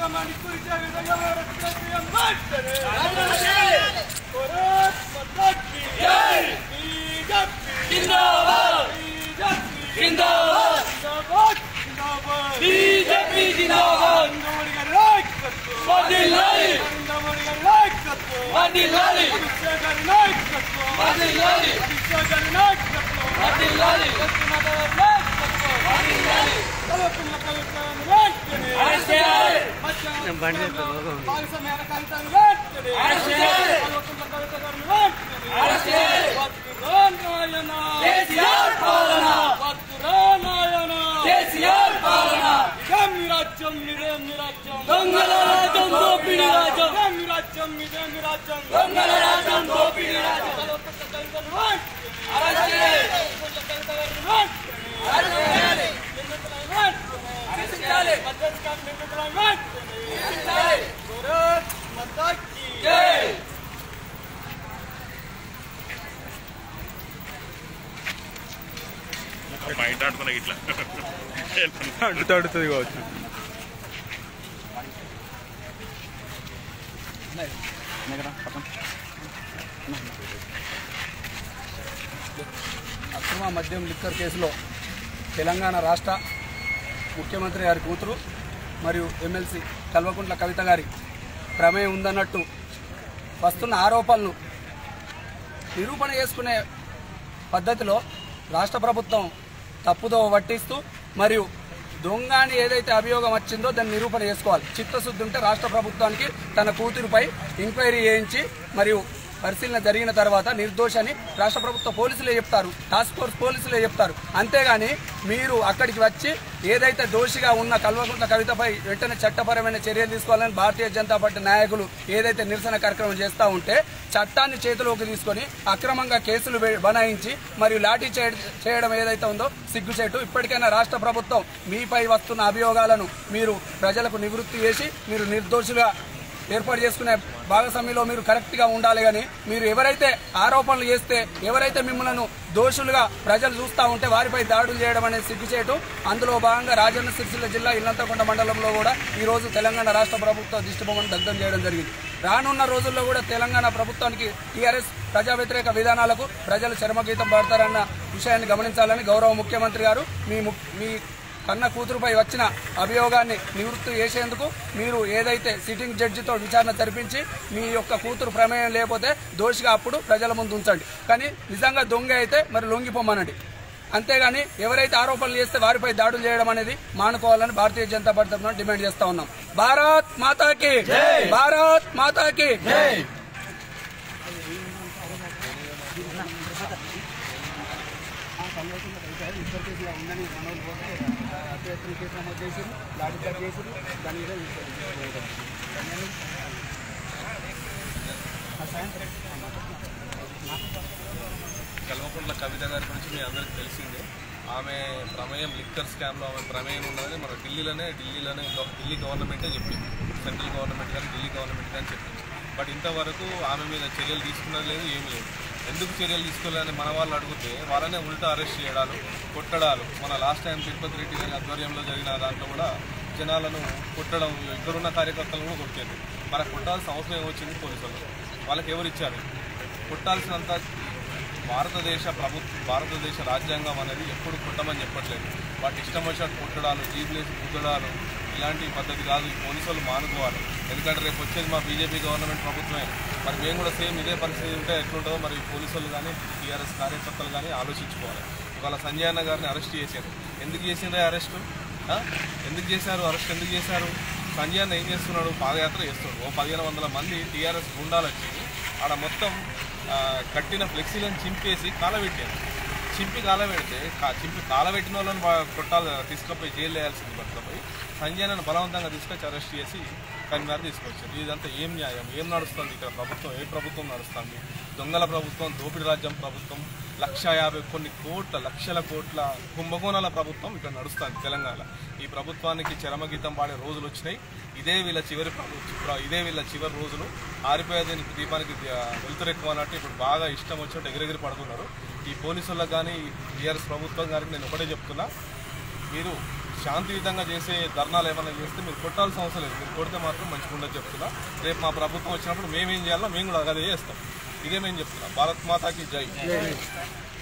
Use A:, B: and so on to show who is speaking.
A: అక్రమాన్ని కురిసే విధంగా వ్యవహరిస్తున్న సీఎం వెంటనే భారత్ మాతాకి బీజేపీ జిందాబాద్ బీజేపీ జిందాబాద్ జిందాబాద్ జిందాబాద్ బీజేపీ జిందాబాద్ నరేంద్ర మోడీ గారి నాయకత్వం వర్ధిల్లాలి నరేంద్ర మోడీ గారి నాయకత్వం వర్ధిల్లాలి అమిత్ షా గారి నాయకత్వం వర్ధిల్లాలి అమిత్ షా గారి నాయకత్వం వర్ధిల్లాలి లక్ష్మణ గారి నాయకత్వం వర్ధిల్లాలి కల్పన కవితను వెంటనే అరెస్ట్ చేయాలి పారిశ్రామిక కవితను వెంటనే అరెస్ట్ చేయాలి కల్పన కవిత గారిని వెంటనే అరెస్ట్ చేయాలి వత్తురానాయన కేసీఆర్ పాలన వత్తురానాయన కేసీఆర్ పాలన ఇదేం మీ రాజ్యం ఇదేం మీ రాజ్యం దొంగల రాజ్యం దోపిడీ రాజ్యం ఇదేం మీ రాజ్యం ఇదేం మీ రాజ్యం దొంగల రాజ్యం దోపిడీ రాజ్యం కల్పన కవితను వెంటనే అరెస్ట్ చేయాలి కల్పన కవిత గారిని వెంటనే అరెస్ట్ చేయాలి నిందితులను వెంటనే అరెస్ట్ చేయాలి మధ్యస్థ నిందితులను వెంటనే అరెస్ట్ చేయాలి భారత్ మాతాకి జై
B: బయట ఆడుతున్నా ఇట్లా
C: అడుగుతూ అడుగుతుంది కావచ్చు
D: అక్రమ మద్యం లిక్కర్ కేసులో తెలంగాణ రాష్ట్ర ముఖ్యమంత్రి గారి కూతురు మరియు ఎమ్మెల్సీ కల్వకుంట్ల కవిత గారి ప్రమేయం ఉందన్నట్టు వస్తున్న ఆరోపణలు నిరూపణ చేసుకునే పద్ధతిలో రాష్ట్ర ప్రభుత్వం తప్పుదో పట్టిస్తూ మరియు దొంగ అని ఏదైతే అభియోగం వచ్చిందో దాన్ని నిరూపణ చేసుకోవాలి చిత్తశుద్ధి ఉంటే రాష్ట్ర ప్రభుత్వానికి తన కూతురుపై ఎంక్వైరీ చేయించి మరియు పరిశీలన జరిగిన తర్వాత నిర్దోషని రాష్ట్ర ప్రభుత్వ పోలీసులే చెప్తారు టాస్క్ ఫోర్స్ పోలీసులే చెప్తారు అంతేగాని మీరు అక్కడికి వచ్చి ఏదైతే దోషిగా ఉన్న కల్వకుంట్ల కవితపై వెంటనే చట్టపరమైన చర్యలు తీసుకోవాలని భారతీయ జనతా పార్టీ నాయకులు ఏదైతే నిరసన కార్యక్రమం చేస్తూ ఉంటే చట్టాన్ని చేతిలోకి తీసుకొని అక్రమంగా కేసులు వే- బనాయించి మరియు లాఠీ చేయ- చేయడం ఏదైతే ఉందో సిగ్గుచేటు ఇప్పటికైనా రాష్ట్ర ప్రభుత్వం మీపై వస్తున్న అభియోగాలను మీరు ప్రజలకు నివృత్తి చేసి మీరు నిర్దోషులుగా ఏర్పాటు చేసుకునే భాగస్వామ్యంలో మీరు కరెక్ట్ గా ఉండాలి కానీ మీరు ఎవరైతే ఆరోపణలు చేస్తే ఎవరైతే మిమ్మల్ని దోషులుగా ప్రజలు చూస్తూ ఉంటే వారిపై దాడులు చేయడం అనేది సిగ్గుచేయటం అందులో భాగంగా రాజన్న సిరిసిల్ల జిల్లా ఇల్లంతకొండ మండలంలో కూడా ఈ రోజు తెలంగాణ రాష్ట్ర ప్రభుత్వ దిష్టిబొమ్మను దగ్ధం చేయడం జరిగింది రానున్న రోజుల్లో కూడా తెలంగాణ ప్రభుత్వానికి టీఆర్ఎస్ ప్రజా వ్యతిరేక విధానాలకు ప్రజలు చరమగీతం పాడతారన్న విషయాన్ని గమనించాలని గౌరవ ముఖ్యమంత్రి గారు మీ ము- మీ కన్న కూతురుపై వచ్చిన అభియోగాన్ని నివృత్తి చేసేందుకు మీరు ఏదైతే సిట్టింగ్ జడ్జితో విచారణ జరిపించి మీ యొక్క కూతురు ప్రమేయం లేకపోతే దోషిగా అప్పుడు ప్రజల ముందు ఉంచండి కానీ నిజంగా దొంగ అయితే మరి లొంగిపోమనండి అంతేగాని ఎవరైతే ఆరోపణలు చేస్తే వారిపై దాడులు చేయడం అనేది మానుకోవాలని భారతీయ జనతా పార్టీ తరఫున డిమాండ్ చేస్తా ఉన్నాం భారత్ మాతాకి భారత్ మాతాకి
E: కల్వకుంట్ల కవిత గారి గురించి మీ అందరికీ తెలిసిందే ఆమె ప్రమేయం లిక్కర్ స్కామ్లో ఆమె ప్రమేయం ఉన్నదని మన ఢిల్లీలోనే ఢిల్లీలోనే గవ- ఢిల్లీ గవర్నమెంటే చెప్పింది సెంట్రల్ గవర్నమెంట్ కానీ ఢిల్లీ గవర్నమెంట్ కానీ చెప్పింది బట్ ఇంతవరకు ఆమె మీద చర్యలు తీసుకున్నది లేదు ఏమీ లేదు ఎందుకు చర్యలు తీసుకోలేదని మన వాళ్ళు అడిగితే వాళ్ళనే ఉల్టా అరెస్ట్ చేయడాలు కొట్టడాలు మన లాస్ట్ టైం తిరుపతి రెడ్డి గారి ఆధ్వర్యంలో జరిగిన దాంట్లో కూడా జనాలను కొట్టడం ఇద్దరున్న కార్యకర్తలను కూడా కొట్టేది మనకు కొట్టాల్సిన అవసరం ఏమొచ్చింది పోలీసులు వాళ్ళకి ఎవరు ఇచ్చారు కొట్టాల్సినంత భారతదేశ ప్రభుత్వ భారతదేశ రాజ్యాంగం అనేది ఎప్పుడు కొట్టమని చెప్పట్లేదు వాటి ఇష్టం వచ్చినట్టు కొట్టడాలు జీబులేసి కుట్టడాలు ఇలాంటి పద్ధతి కాదు ఈ పోలీసులు మానుకోవాలి ఎందుకంటే రేపు వచ్చేది మా బీజేపీ గవర్నమెంట్ ప్రభుత్వమే మరి మేము కూడా సేమ్ ఇదే పరిస్థితి ఉంటే ఎట్లుంటుందో మరి ఈ పోలీసులు కానీ టీఆర్ఎస్ కార్యకర్తలు కానీ ఆలోచించుకోవాలి ఇవాళ సంజయ్ అన్న గారిని అరెస్ట్ చేశారు ఎందుకు చేసిండ్రే అరెస్ట్ ఎందుకు చేశారు అరెస్ట్ ఎందుకు చేశారు సంజయ్ అన్న ఏం చేస్తున్నాడు పాదయాత్ర చేస్తున్నాడు ఓ పదిహేను వందల మంది టీఆర్ఎస్ గుండాలు వచ్చి ఆడ మొత్తం ఆ, కట్టిన ఫ్లెక్సీలను చింపేసి కాలబెట్టారు చింపి కాలబెడితే కా- చింపి కాలబెట్టిన వాళ్ళని బా- కొట్టాలి తీసుకుపోయి జైలు వేయాల్సింది పట్టుకుపోయి సంజయ్ నన్ను బలవంతంగా తీసుకొచ్చి అరెస్ట్ చేసి కన్వీనర్ తీసుకొచ్చారు ఇదంతా ఏం న్యాయం ఏం నడుస్తుంది ఇక్కడ ప్రభుత్వం ఏ ప్రభుత్వం నడుస్తుంది దొంగల ప్రభుత్వం దోపిడి రాజ్యం ప్రభుత్వం లక్ష యాభై కొన్ని కోట్ల లక్షల కోట్ల కుంభకోణాల ప్రభుత్వం ఇక్కడ నడుస్తుంది తెలంగాణ ఈ ప్రభుత్వానికి చరమగీతం పాడే రోజులు వచ్చినాయి ఇదే వీళ్ళ చివరి ప్రభు- ఇదే వీళ్ళ చివరి రోజులు ఆరిపోయే దీనికి దీపానికి ది- వెలుతురు ఎక్కువ అన్నట్టు ఇప్పుడు బాగా ఇష్టం వచ్చినట్టు ఎగిరెగిరి పడుతున్నారు ఈ పోలీసులకు కానీ టీఆర్ఎస్ ప్రభుత్వం గారికి నేను ఒకటే చెప్తున్నా మీరు శాంతియుతంగా చేసే ధర్నాలు ఏమైనా చేస్తే మీరు కొట్టాల్సిన అవసరం లేదు మీరు కొడితే మాత్రం మంచిగా ఉండదు చెప్తున్నా రేపు మా ప్రభుత్వం వచ్చినప్పుడు మేమేం చేయాలో మేము కూడా అదే చేస్తాం ఇదే మేము చెప్తున్నాం భారత్ మాతాకి జై